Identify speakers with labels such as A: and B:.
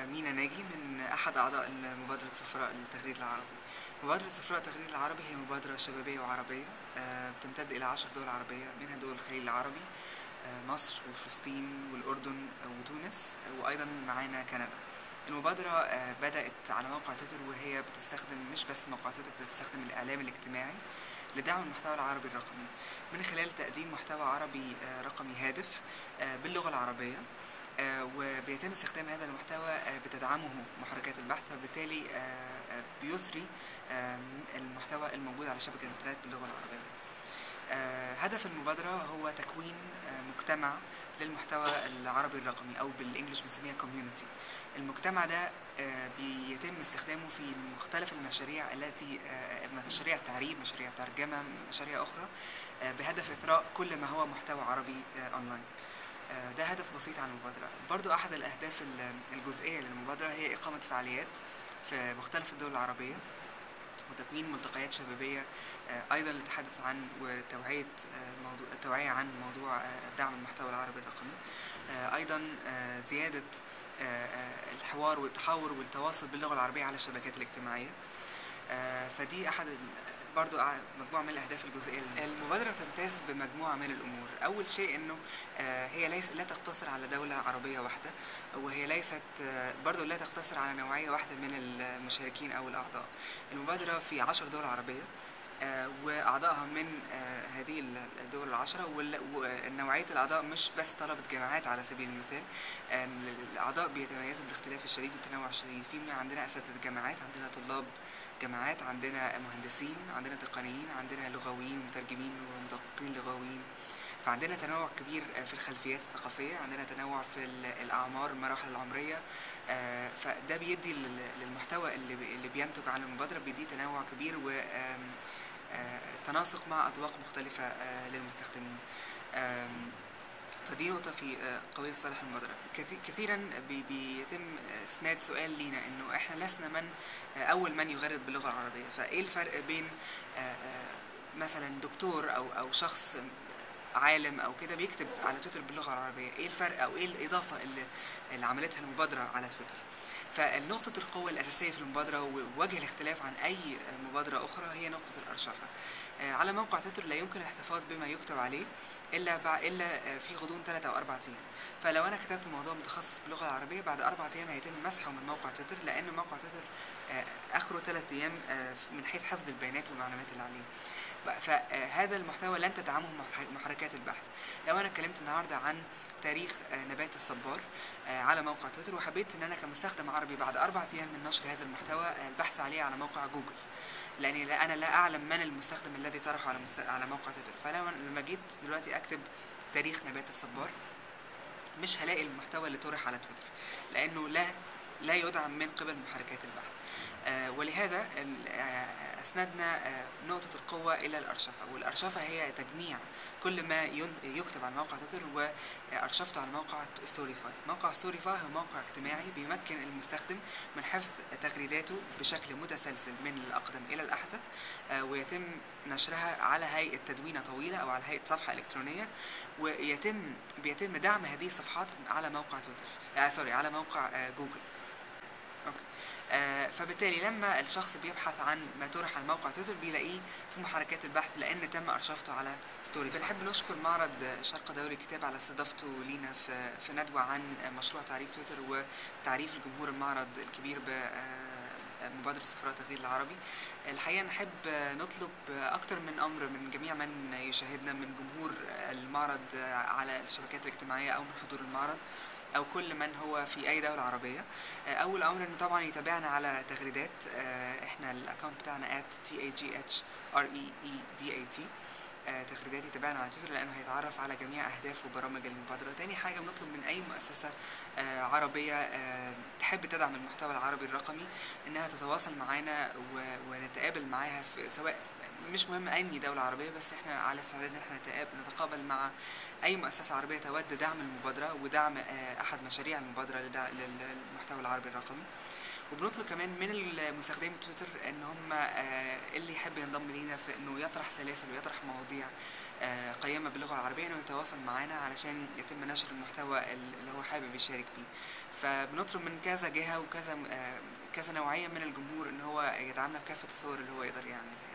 A: مينا ناجي من أحد أعضاء مبادرة سفراء للتغريد العربي مبادرة سفراء التغريد العربي هي مبادرة شبابية وعربية آه، بتمتد إلى عشر دول عربية منها دول الخليج العربي آه، مصر وفلسطين والأردن وتونس وأيضا معانا كندا المبادرة آه، بدأت على موقع تويتر وهي بتستخدم مش بس موقع تويتر بتستخدم الإعلام الاجتماعي لدعم المحتوى العربي الرقمي من خلال تقديم محتوى عربي آه، رقمي هادف آه، باللغة العربية آه، وبيتم استخدام هذا المحتوى آه، بتدعمه محركات البحث فبالتالي آه، آه، بيثري آه، المحتوى الموجود على شبكة الإنترنت باللغة العربية آه، هدف المبادرة هو تكوين آه، مجتمع للمحتوى العربي الرقمي أو بالإنجليش بنسميها كوميونتي المجتمع ده آه، بيتم استخدامه في مختلف المشاريع التي آه، مشاريع التعريب مشاريع ترجمة مشاريع أخرى آه، بهدف إثراء كل ما هو محتوى عربي آه، أونلاين آه، ده هدف بسيط عن المبادرة برضو أحد الأهداف ال- الجزئية للمبادرة هي إقامة فعاليات في مختلف الدول العربية وتكوين ملتقيات شبابية آه، أيضا للتحدث عن وتوعية آه، موضوع التوعية عن موضوع آه، دعم المحتوى العربي الرقمي آه، أيضا آه، زيادة آه، آه، الحوار والتحاور والتواصل باللغة العربية على الشبكات الاجتماعية آه، فدي أحد ال- برضو أع- مجموعة من الأهداف الجزئية للمبادرة. المبادرة تمتاز بمجموعة من الأمور أول شيء أنه آه، هي ليس لا تقتصر على دولة عربية واحدة وهي ليست آه، برضو لا تقتصر على نوعية واحدة من المشاركين أو الأعضاء المبادرة في عشر دول عربية آه، وأعضائها من آه، هذه ال- الدول العشرة وال- ونوعية الأعضاء مش بس طلبة جامعات على سبيل المثال آه، الأعضاء بيتميزوا بالاختلاف الشديد والتنوع الشديد في عندنا أساتذة جامعات عندنا طلاب جامعات عندنا مهندسين عندنا تقنيين عندنا لغويين ومترجمين ومدققين لغويين فعندنا تنوع كبير آه، في الخلفيات الثقافية عندنا تنوع في ال- الأعمار المراحل العمرية آه، فده بيدي لل- للمحتوى اللي بي- اللي بينتج عن المبادرة بيديه تنوع كبير و آم، آه، تناسق مع أذواق مختلفة آه، للمستخدمين آم، فدي نقطة في آه، قوية في صالح المبادرة كثي- كثيرا بي- بيتم اسناد سؤال لينا انه احنا لسنا من آه، اول من يغرد باللغة العربية فايه الفرق بين آه، آه، مثلا دكتور او او شخص عالم او كده بيكتب على تويتر باللغة العربية ايه الفرق او ايه الاضافة اللي, اللي عملتها المبادرة على تويتر فالنقطة القوة الأساسية في المبادرة ووجه الاختلاف عن أي مبادرة أخرى هي نقطة الأرشفة آه، على موقع تويتر لا يمكن الاحتفاظ بما يكتب عليه إلا بع... إلا آه، في غضون ثلاثة أو أربعة أيام فلو أنا كتبت موضوع متخصص باللغة العربية بعد أربعة أيام هيتم مسحه من موقع تويتر لأن موقع تويتر آه، آخره ثلاثة أيام آه، من حيث حفظ البيانات والمعلومات اللي عليه ب- فهذا المحتوى لن تدعمه مح- محركات البحث لو أنا اتكلمت النهاردة عن تاريخ آه، نبات الصبار آه، على موقع تويتر وحبيت ان انا كمستخدم عربي بعد اربع ايام من نشر هذا المحتوى آه، البحث عليه على موقع جوجل لاني لا انا لا اعلم من المستخدم الذي طرحه على مست... على موقع تويتر فلو لما جيت دلوقتي اكتب تاريخ نبات الصبار مش هلاقي المحتوى اللي طرح على تويتر لانه لا لا يدعم من قبل محركات البحث آه، ولهذا ال- آه، اسندنا آه، نقطة القوة إلى الأرشفة والأرشفة هي تجميع كل ما ين- يكتب على موقع تويتر وأرشفته على موقع ستوريفاي موقع ستوريفاي هو موقع اجتماعي بيمكن المستخدم من حفظ تغريداته بشكل متسلسل من الأقدم إلى الأحدث آه، ويتم نشرها على هيئة تدوينة طويلة أو على هيئة صفحة إلكترونية ويتم بيتم دعم هذه الصفحات على موقع تويتر آه سوري على موقع آه جوجل أوكي. آه فبالتالي لما الشخص بيبحث عن ما طرح على موقع تويتر بيلاقيه في محركات البحث لان تم ارشفته على ستوري بنحب نشكر معرض شرق دولي الكتاب على استضافته لينا في في ندوه عن مشروع تعريف تويتر وتعريف الجمهور المعرض الكبير ب آه، مبادرة سفراء التغيير العربي الحقيقة نحب نطلب أكتر من أمر من جميع من يشاهدنا من جمهور المعرض على الشبكات الاجتماعية أو من حضور المعرض أو كل من هو في أي دولة عربية أول أمر إنه طبعا يتابعنا على تغريدات آه، إحنا الأكونت بتاعنا at t a g h r e e d a t آه، تغريدات يتابعنا على تويتر لانه هيتعرف على جميع اهداف وبرامج المبادره تاني حاجه بنطلب من اي مؤسسه آه، عربيه آه، تحب تدعم المحتوى العربي الرقمي انها تتواصل معانا و- ونتقابل معاها في سواء مش مهم اي دوله عربيه بس احنا على استعداد ان احنا نتقابل نتقابل مع اي مؤسسه عربيه تود دعم المبادره ودعم آه، احد مشاريع المبادره لدع- للمحتوى العربي الرقمي وبنطلب كمان من المستخدمين تويتر ان هم آه، اللي يحب ينضم لينا في انه يطرح سلاسل ويطرح مواضيع آه، قيمة باللغة العربية انه يتواصل معنا علشان يتم نشر المحتوى اللي هو حابب يشارك بيه فبنطلب من كذا جهة وكذا آه، كذا نوعية من الجمهور ان هو يدعمنا بكافة الصور اللي هو يقدر يعملها